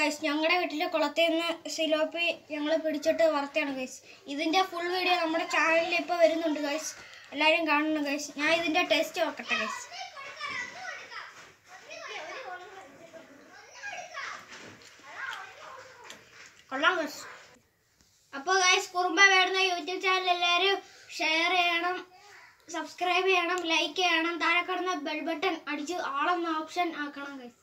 guys ഞങ്ങളുടെ വീട്ടിലെ കുളത്തിൽ നിന്ന് സിലോപ്പി ഞങ്ങൾ പിടിച്ചിട്ട് വറുത്താണ് ഗൈസ് ഇതിന്റെ ഫുൾ വീഡിയോ നമ്മുടെ ചാനലിൽ ഇപ്പോൾ വരുന്നുണ്ട് ഗൈസ് എല്ലാവരും കാണണം ഗൈസ് ഞാൻ ഇതിന്റെ ടേസ്റ്റ് നോക്കട്ടെ ഗൈസ് കൊള്ളാം ഗൈസ് അപ്പോൾ ഗൈസ് കുറുമ്പ വേടുന്ന യൂട്യൂബ് ചാനൽ എല്ലാവരും ഷെയർ ചെയ്യണം സബ്സ്ക്രൈബ് ചെയ്യണം ലൈക്ക് ചെയ്യണം താഴെ കിടന്ന ബെൽ ബട്ടൺ അടിച്ച് ആളെന്ന ഓപ്ഷൻ ആക്കണം ഗൈസ്